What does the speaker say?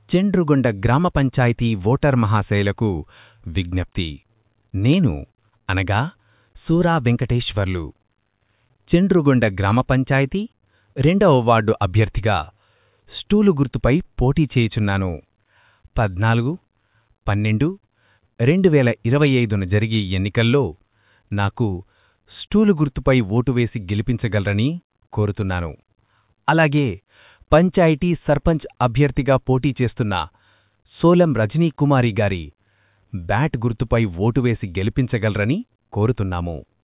చెండ్రుగొండ గ్రామ పంచాయతీ ఓటర్ మహాశయులకు విజ్ఞప్తి నేను అనగా సూరా వెంకటేశ్వర్లు చెండ్రుగొండ గ్రామ పంచాయతీ రెండవ వార్డు అభ్యర్థిగా స్టూలు గుర్తుపై పోటీ చేయుచున్నాను పద్నాలుగు పన్నెండు రెండు వేల ఇరవై ఐదున జరిగే ఎన్నికల్లో నాకు స్టూలు గుర్తుపై ఓటు వేసి గెలిపించగలరని కోరుతున్నాను అలాగే పంచాయతీ సర్పంచ్ అభ్యర్థిగా పోటీ చేస్తున్న సోలం రజనీకుమారి గారి బ్యాట్ గుర్తుపై ఓటు వేసి గెలిపించగలరని కోరుతున్నాము